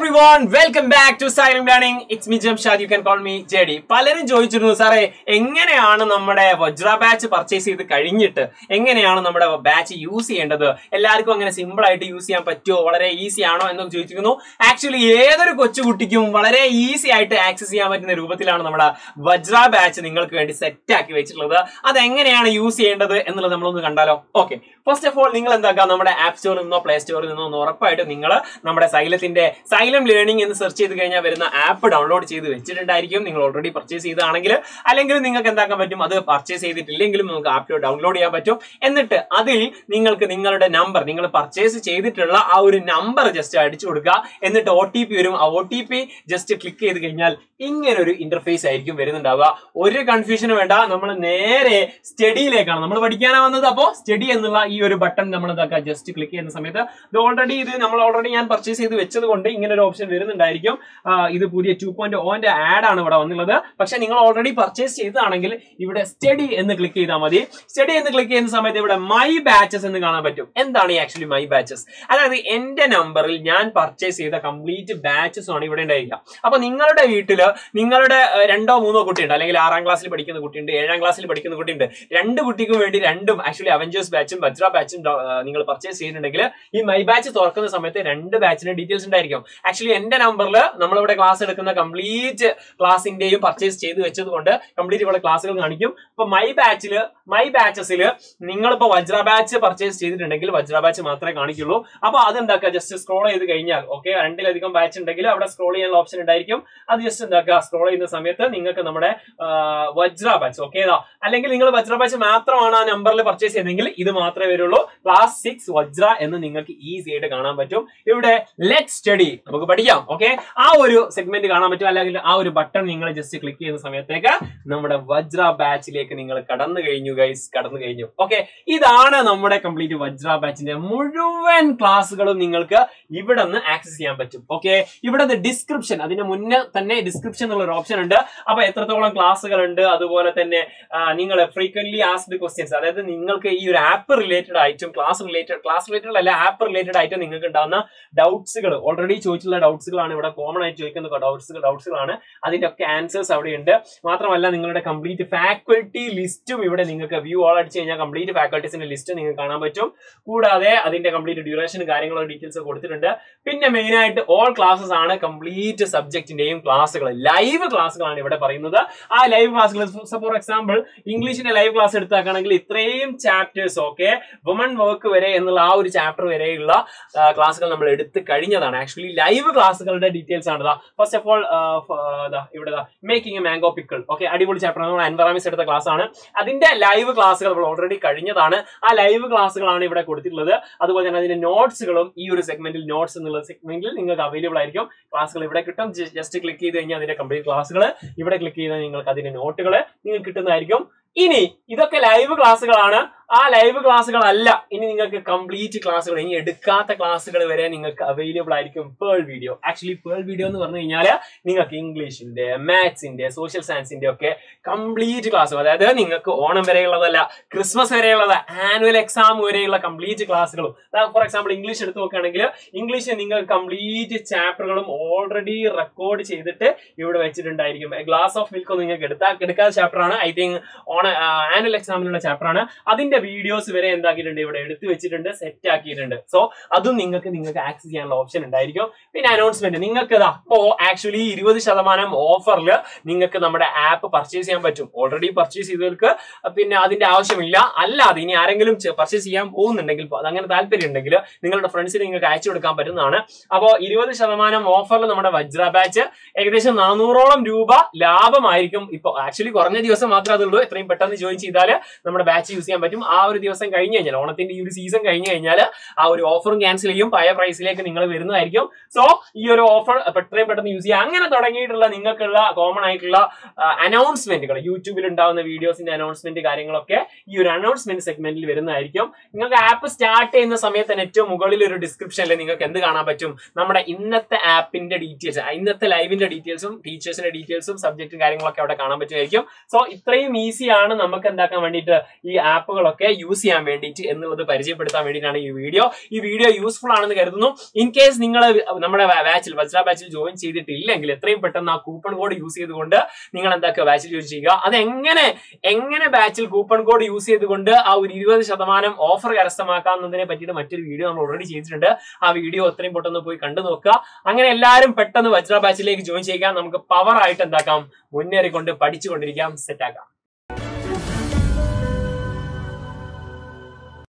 everyone welcome back to Xylem learning it's me Jamshad you can call me JD പലരും ചോദിച്ചിരുന്നു സാറേ എങ്ങനെയാണ് നമ്മുടെ വജ്ര ബാച്ച് പർച്ചേസ് ചെയ്ത് കഴിഞ്ഞിട്ട് എങ്ങനെയാണ് നമ്മുടെ ബാച്ച് യൂസ് ചെയ്യേണ്ടത് എല്ലാവർക്കും അങ്ങനെ സിമ്പിൾ ആയിട്ട് യൂസ് ചെയ്യാൻ പറ്റുമോ വളരെ ഈസി ആണോ എന്നൊക്കെ ചോദിച്ചിരുന്നു ആക്ച്വലി ഏതൊരു കൊച്ചുകുട്ടിക്കും വളരെ ഈസി ആയിട്ട് ആക്സസ് ചെയ്യാൻ പറ്റുന്ന രൂപത്തിലാണ് നമ്മുടെ വജ്ര ബാച്ച് നിങ്ങൾക്ക് വേണ്ടി സെറ്റ് ആക്കി വെച്ചിട്ടുള്ളത് അതെങ്ങനെയാണ് യൂസ് ചെയ്യേണ്ടത് എന്നുള്ളത് നമ്മളൊന്ന് കണ്ടാലോ ഓക്കെ ഫസ്റ്റ് ഓഫ് ഓൾ നിങ്ങൾ എന്താക്കുക നമ്മുടെ ആപ്പ് സ്റ്റോറിൽ നിന്നോ പ്ലേ സ്റ്റോറിൽ നിന്നോ ഒന്ന് ഉറപ്പായിട്ടും നിങ്ങൾ നമ്മുടെ സൈലത്തിന്റെ സൈലം ലേണിംഗ് എന്ന് സെർച്ച് ചെയ്ത് കഴിഞ്ഞാൽ വരുന്ന ആപ്പ് ഡൗൺലോഡ് ചെയ്ത് വെച്ചിട്ടുണ്ടായിരിക്കും നിങ്ങൾ ഓൾറെഡി പർച്ചേസ് ചെയ്താണെങ്കിൽ അല്ലെങ്കിൽ നിങ്ങൾക്ക് എന്താക്കാൻ പറ്റും അത് പർച്ചേസ് ചെയ്തിട്ടില്ലെങ്കിലും നമുക്ക് ആപ്പ് ഡൗൺലോഡ് ചെയ്യാൻ പറ്റും എന്നിട്ട് അതിൽ നിങ്ങൾക്ക് നിങ്ങളുടെ നമ്പർ നിങ്ങൾ പർച്ചേസ് ചെയ്തിട്ടുള്ള ആ ഒരു നമ്പർ ജസ്റ്റ് അടിച്ചു കൊടുക്കുക എന്നിട്ട് ഒ ടി പി വരും ആ O T P just click ചെയ്ത് കഴിഞ്ഞാൽ ഇങ്ങനെ ഒരു ഇന്റർഫേസ് ആയിരിക്കും വരുന്നുണ്ടാവുക ഒരു കൺഫ്യൂഷനും വേണ്ട നമ്മൾ നേരെ സ്റ്റഡിയിലേക്കാണ് നമ്മൾ പഠിക്കാനാ വന്നത് അപ്പോൾ സ്റ്റഡി എന്നുള്ള ഈ ഒരു ബട്ടൺ നമ്മൾ എന്താക്കുക ജസ്റ്റ് ക്ലിക്ക് ചെയ്യുന്ന സമയത്ത് ഇത് ഓൾറെഡി ഇത് നമ്മൾ ഓൾറെഡി ഞാൻ പർച്ചേസ് ചെയ്ത് വെച്ചത് കൊണ്ട് ഇങ്ങനെ ഒരു ഓപ്ഷൻ വരുന്നുണ്ടായിരിക്കും ആ, ഇത് പുതിയ ടു പോയിന്റ് ഓന്റെ ആഡ് ആണ് ഇവിടെ വന്നുള്ളത് പക്ഷെ നിങ്ങൾ ഓൾറെഡി പർച്ചേസ് ചെയ്തതാണെങ്കിൽ ഇവിടെ സ്റ്റഡി എന്ന് ക്ലിക്ക് ചെയ്താൽ മതി സ്റ്റഡി എന്ന് ക്ലിക്ക് ചെയ്യുന്ന സമയത്ത് ഇവിടെ മൈ ബാച്ചസ് എന്ന് കാണാൻ പറ്റും എന്താണ് ഈ ആക്ച്വലി മൈ ബാച്ചസ് അതായത് എന്റെ നമ്പറിൽ ഞാൻ പർച്ചേസ് ചെയ്ത കംപ്ലീറ്റ് ബാച്ചസ് ആണ് ഇവിടെ ഉണ്ടായിരിക്കുക അപ്പൊ നിങ്ങളുടെ വീട്ടില് നിങ്ങളുടെ ഏഹ്, രണ്ടോ മൂന്നോ കുട്ടിയുണ്ട് അല്ലെങ്കിൽ ആറാം ക്ലാസ്സിൽ പഠിക്കുന്ന കുട്ടിയുണ്ട് ഏഴാം ക്ലാസ്സിൽ പഠിക്കുന്ന കുട്ടിയുണ്ട് രണ്ട് കുട്ടിക്കും വേണ്ടി രണ്ടും ആക്ച്വലി അവഞ്ചേഴ്സ് ബാച്ചും വജ്ര ബാച്ചും നിങ്ങൾ പർച്ചേസ് ചെയ്യുന്നുണ്ടെങ്കിൽ ഈ മൈ ബാച്ച് തുറക്കുന്ന സമയത്ത് രണ്ട് ബാച്ചിന്റെ ഡീറ്റെയിൽസ് ഉണ്ടായിരിക്കും ആക്ച്വലി എന്റെ നമ്പറിൽ നമ്മളിവിടെ ക്ലാസ് എടുക്കുന്ന കംപ്ലീറ്റ് ക്ലാസിന്റെയും പർച്ചേസ് ചെയ്ത് വെച്ചത് കൊണ്ട് കംപ്ലീറ്റ് ഇവിടെ ക്ലാസ്സുകൾ കാണിക്കും അപ്പൊ മൈ ബാച്ചിൽ മൈ ബാച്ചസിൽ നിങ്ങളിപ്പോ വജ്ര ബാച്ച് പർച്ചേസ് ചെയ്തിട്ടുണ്ടെങ്കിൽ വജ്ര ബാച്ച് മാത്രമേ കാണിക്കുള്ളൂ അപ്പൊ അതെന്താക്കുക ജസ്റ്റ് സ്ക്രോൾ ചെയ്ത് കഴിഞ്ഞാൽ ഓക്കെ രണ്ടിലധികം ബാച്ച് ഉണ്ടെങ്കിൽ അവിടെ സ്ക്രോൾ ചെയ്യാനുള്ള ഓപ്ഷൻ ഉണ്ടായിരിക്കും അത് ജസ്റ്റ് എന്താക്കുക സ്ക്രോൾ ചെയ്യുന്ന സമയത്ത് നിങ്ങൾക്ക് നമ്മുടെ ആ, വജ്ര ബാച്ച് ഓക്കെ അല്ലെങ്കിൽ നിങ്ങൾ വജ്ര ബാച്ച് മാത്രമാണ് ആ നമ്പറിൽ പർച്ചേസ് ചെയ്തെങ്കിൽ ഇത് മാത്രമേ വരുള്ളൂ ക്ലാസ് സിക്സ് വജ്ര എന്ന് നിങ്ങൾക്ക് ഈസി ആയിട്ട് കാണാൻ പറ്റും ഇവിടെ ലെറ്റ് സ്റ്റഡി നമുക്ക് പഠിക്കാം ഓക്കെ ആ ഒരു സെഗ്മെന്റ് കാണാൻ പറ്റും അല്ലെങ്കിൽ ആ ഒരു ബട്ടൺ നിങ്ങൾ ജസ്റ്റ് ക്ലിക്ക് ചെയ്യുന്ന സമയത്തേക്ക് നമ്മുടെ വജ്ര ബാച്ചിലേക്ക് നിങ്ങൾ കടന്നു കഴിഞ്ഞു ഗൈസ് കടന്നു കഴിഞ്ഞു ഓക്കെ ഇതാണ് നമ്മുടെ കംപ്ലീറ്റ് വജ്ര ബാച്ചിന്റെ മുഴുവൻ ക്ലാസ്സുകളും നിങ്ങൾക്ക് ഇവിടെ നിന്ന് ആക്സസ് ചെയ്യാൻ പറ്റും ഓക്കെ ഇവിടെ ഡിസ്ക്രിപ്ഷൻ അതിന് മുന്നേ തന്നെ ഡിസ്ക്രിപ്ഷൻ എന്നുള്ള ഒരു ഓപ്ഷൻ ഉണ്ട് അപ്പൊ എത്രത്തോളം ക്ലാസ്സുകൾ ഉണ്ട് അതുപോലെ തന്നെ നിങ്ങൾ ഫ്രീക്വന്റ്ലി ആസ്ഡ് ക്വസ്റ്റ്യൻസ് അതായത് നിങ്ങൾക്ക് ഈ ഒരു ആപ്പ് റിലേറ്റഡ് ആയിട്ടും ക്ലാസ് റിലേറ്റഡ് ക്ലാസ് റിലേറ്റഡ് അല്ല ആപ്പ് റിലേറ്റഡ് ആയിട്ട് നിങ്ങൾക്ക് ഉണ്ടാകുന്ന ഡൗട്ട്സുകൾ ഓൾറെഡി ചോദിച്ചിട്ടുള്ള ഡൗട്ട്സുകളാണ് ഇവിടെ കോമൺ ആയിട്ട് ചോദിക്കുന്ന ഡൗട്ട്സുകൾ ഡൗട്ട്സുകളാണ് അതിന്റെ ഒക്കെ ആൻസേഴ്സ് അവിടെ ഉണ്ട് മാത്രമല്ല നിങ്ങളുടെ കംപ്ലീറ്റ് ഫാക്കൽറ്റി ലിസ്റ്റും ഇവിടെ നിങ്ങൾക്ക് വ്യൂ ഓൾ അടിച്ച് കഴിഞ്ഞാൽ കംപ്ലീറ്റ് ഫാക്കൽറ്റീസിന്റെ ലിസ്റ്റ് നിങ്ങൾക്ക് കാണാൻ പറ്റും കൂടാതെ അതിന്റെ കംപ്ലീറ്റ് ഡ്യൂറേഷൻ കാര്യങ്ങളും ഡീറ്റെയിൽസ് കൊടുത്തിട്ടുണ്ട് പിന്നെ മെയിൻ ആയിട്ട് ഓൾ ക്ലാസ്സസ് ആണ് കംപ്ലീറ്റ് സബ്ജക്റ്റിന്റെയും ക്ലാസ്സുകൾ ലൈവ് ക്ലാസ്സുകളാണ് ഇവിടെ പറയുന്നത് ആ ലൈവ് ക്ലാസ്സുകൾ ഫോർ എക്സാമ്പിൾ ഇംഗ്ലീഷിന്റെ ലൈവ് ക്ലാസ് എടുത്താക്കുകയാണെങ്കിൽ ഇത്രയും ചാപ്റ്റേഴ്സ് ഓക്കെ വുമൺ വർക്ക് വരെ എന്നുള്ള ആ ഒരു ചാപ്റ്റർ വരെയുള്ള ക്ലാസ്സുകൾ നമ്മൾ എടുത്ത് കഴിഞ്ഞതാണ് ആക്ച്വലി ലൈവ് ക്ലാസ്സുകളുടെ ഡീറ്റെയിൽസ് ആണ് ഫസ്റ്റ് ഓഫ് ഓൾ ഇവിടെ making a mango pickle okay അടിപൊളി ചാപ്റ്റർ നമ്മൾ അൻവറാമിസ് എടുത്ത ക്ലാസ് ആണ് അതിന്റെ ലൈവ് ക്ലാസ്സുകൾ നമ്മൾ ഓൾറെഡി കഴിഞ്ഞതാണ് ആ ലൈവ് ക്ലാസ്സുകളാണ് ഇവിടെ കൊടുത്തിട്ടുള്ളത് അതുപോലെ തന്നെ അതിന്റെ നോട്ട്സുകളും ഈ ഒരു സെഗ്മെന്റിൽ നോട്ട്സ് എന്നുള്ള സെഗ്മെന്റിൽ നിങ്ങൾക്ക് അവൈലബിൾ ആയിരിക്കും ക്ലാസ്സുകൾ ഇവിടെ കിട്ടും ജസ്റ്റ് ക്ലിക്ക് ചെയ്ത് കഴിഞ്ഞാൽ അതിന്റെ കംപ്ലീറ്റ് ക്ലാസ്സുകൾ ഇവിടെ ക്ലിക്ക് ചെയ്താൽ നിങ്ങൾക്ക് അതിന്റെ നോട്ടുകൾ നിങ്ങൾക്ക് കിട്ടുന്നതായിരിക്കും ഇനി ഇതൊക്കെ ലൈവ് ക്ലാസ്സുകളാണ് ആ ലൈവ് ക്ലാസ്സുകളല്ല ഇനി നിങ്ങൾക്ക് കംപ്ലീറ്റ് ക്ലാസ്സുകൾ ഇനി എടുക്കാത്ത ക്ലാസ്സുകൾ വരെ നിങ്ങൾക്ക് അവൈലബിൾ ആയിരിക്കും pearl video actually pearl video എന്ന് പറഞ്ഞു കഴിഞ്ഞാൽ നിങ്ങൾക്ക് ഇംഗ്ലീഷിന്റെ മാത്സിന്റെ സോഷ്യൽ സയൻസിന്റെ ഒക്കെ കംപ്ലീറ്റ് ക്ലാസ് അതായത് നിങ്ങൾക്ക് ഓണം വരെയുള്ളതല്ല ക്രിസ്മസ് വരെയുള്ളത് ആനുവൽ എക്സാം വരെയുള്ള കംപ്ലീറ്റ് ക്ലാസ്സുകളും ഫോർ എക്സാമ്പിൾ ഇംഗ്ലീഷ് എടുത്ത് നോക്കുകയാണെങ്കിൽ ഇംഗ്ലീഷ് നിങ്ങൾ കംപ്ലീറ്റ് ചാപ്റ്ററുകളും ഓൾറെഡി റെക്കോർഡ് ചെയ്തിട്ട് ഇവിടെ വെച്ചിട്ടുണ്ടായിരിക്കും ഗ്ലാസ് ഓഫ് മിൽക്ക് നിങ്ങൾക്ക് എടുത്താൽ എടുക്കാത്ത ചാപ്റ്റർ ആണ് ഐ തിങ്ക് ഓൺ ആനുവൽ എക്സാമിനുള്ള ചാപ്റ്റർ ആണ് അതിന്റെ വീഡിയോസ് വരെ എന്താക്കിയിട്ടുണ്ട് ഇവിടെ എടുത്തു വെച്ചിട്ടുണ്ട് സെറ്റ് ആക്കിയിട്ടുണ്ട് സോ അതും നിങ്ങൾക്ക് നിങ്ങൾക്ക് ആക്സസ് ചെയ്യാനുള്ള ഓപ്ഷൻ ഉണ്ടായിരിക്കും പിന്നെ അനൗൺസ്മെന്റ് നിങ്ങൾക്ക് ഇതാ ഇപ്പോ ആക്ച്വലി ഇരുപത് ശതമാനം ഓഫറിൽ നിങ്ങൾക്ക് നമ്മുടെ ആപ്പ് പർച്ചേസ് ചെയ്യാൻ പറ്റും ഓൾറെഡി പർച്ചേസ് ചെയ്തവർക്ക് പിന്നെ അതിന്റെ ആവശ്യമില്ല അല്ലാതെ ഇനി ആരെങ്കിലും പർച്ചേസ് ചെയ്യാൻ പോകുന്നുണ്ടെങ്കിൽ അത് അങ്ങനെ താല്പര്യം ഉണ്ടെങ്കിൽ നിങ്ങളുടെ ഫ്രണ്ട്സിന് നിങ്ങൾക്ക് അയച്ചു കൊടുക്കാൻ പറ്റുന്നതാണ് അപ്പോൾ ഇരുപത് ശതമാനം ഓഫറിൽ നമ്മുടെ വജ്ര ബാച്ച് ഏകദേശം നാനൂറോളം രൂപ ലാഭമായിരിക്കും ഇപ്പോൾ ആക്ച്വലി കുറഞ്ഞ ദിവസം മാത്രമേ അതുള്ളൂ എത്രയും പെട്ടെന്ന് ജോയിൻ ചെയ്താൽ നമ്മുടെ ബാച്ച് യൂസ് ചെയ്യാൻ പറ്റും ആ ഒരു ദിവസം കഴിഞ്ഞ് കഴിഞ്ഞാൽ ഓണത്തിന്റെ ഈ ഒരു സീസൺ കഴിഞ്ഞ് കഴിഞ്ഞാൽ ആ ഒരു ഓഫറും ക്യാൻസൽ ചെയ്യും പഴയ പ്രൈസിലേക്ക് നിങ്ങൾ വരുന്നതായിരിക്കും സോ ഈ ഒരു ഓഫർ എത്രയും പെട്ടെന്ന് യൂസ് ചെയ്യാം അങ്ങനെ തുടങ്ങിയിട്ടുള്ള നിങ്ങൾക്കുള്ള കോമൺ ആയിട്ടുള്ള അനൗൺസ്മെന്റുകൾ യൂട്യൂബിൽ ഉണ്ടാവുന്ന വീഡിയോസിന്റെ അനൗൺസ്മെന്റ് കാര്യങ്ങളൊക്കെ ഈ ഒരു അനൗൺസ്മെന്റ് സെഗ്മെന്റിൽ വരുന്നതായിരിക്കും നിങ്ങൾക്ക് ആപ്പ് സ്റ്റാർട്ട് ചെയ്യുന്ന സമയത്ത് തന്നെ ഏറ്റവും മുകളിൽ ഒരു ഡിസ്ക്രിപ്ഷനിൽ നിങ്ങൾക്ക് എന്ത് കാണാൻ പറ്റും നമ്മുടെ ഇന്നത്തെ ആപ്പിന്റെ ഡീറ്റെയിൽസ് ഇന്നത്തെ ലൈവിന്റെ ഡീറ്റെയിൽസും ടീച്ചേഴ്സിന്റെ ഡീറ്റെയിൽസും സബ്ജക്റ്റും കാര്യങ്ങളൊക്കെ അവിടെ കാണാൻ പറ്റുമായിരിക്കും സോ ഇത്രയും ഈസിയാണ് നമുക്ക് എന്താക്കാൻ വേണ്ടിയിട്ട് ഈ ആപ്പുകളൊക്കെ ഒക്കെ യൂസ് ചെയ്യാൻ വേണ്ടിയിട്ട് എന്നുള്ളത് പരിചയപ്പെടുത്താൻ വേണ്ടിയിട്ടാണ് ഈ വീഡിയോ ഈ വീഡിയോ യൂസ്ഫുൾ ആണെന്ന് കരുതുന്നു ഇൻ കേസ് നിങ്ങൾ നമ്മുടെ ബാച്ചിൽ വജ്ര ബാച്ചിൽ ജോയിൻ ചെയ്തിട്ടില്ലെങ്കിൽ എത്രയും പെട്ടെന്ന് ആ കൂപ്പൺ കോഡ് യൂസ് ചെയ്തുകൊണ്ട് നിങ്ങൾ എന്താക്കുക ബാച്ചിൽ ജോയിൻ ചെയ്യുക അത് എങ്ങനെ എങ്ങനെ ബാച്ചിൽ കൂപ്പൺ കോഡ് യൂസ് ചെയ്തുകൊണ്ട് ആ ഒരു ഇരുപത് ശതമാനം ഓഫർ കരസ്ഥമാക്കാവുന്നതിനെ പറ്റിയിട്ട് മറ്റൊരു വീഡിയോ നമ്മൾ ഓൾറെഡി ചെയ്തിട്ടുണ്ട് ആ വീഡിയോ എത്രയും പെട്ടെന്ന് പോയി കണ്ടു നോക്കുക അങ്ങനെ എല്ലാവരും പെട്ടെന്ന് വജ്ര ബാച്ചിലേക്ക് ജോയിൻ ചെയ്യുക നമുക്ക് പവർ ആയിട്ട് എന്താക്കാം മുന്നേറിക്കൊണ്ട് പഠിച്ചുകൊണ്ടിരിക്കാം സെറ്റ് ആക്കാം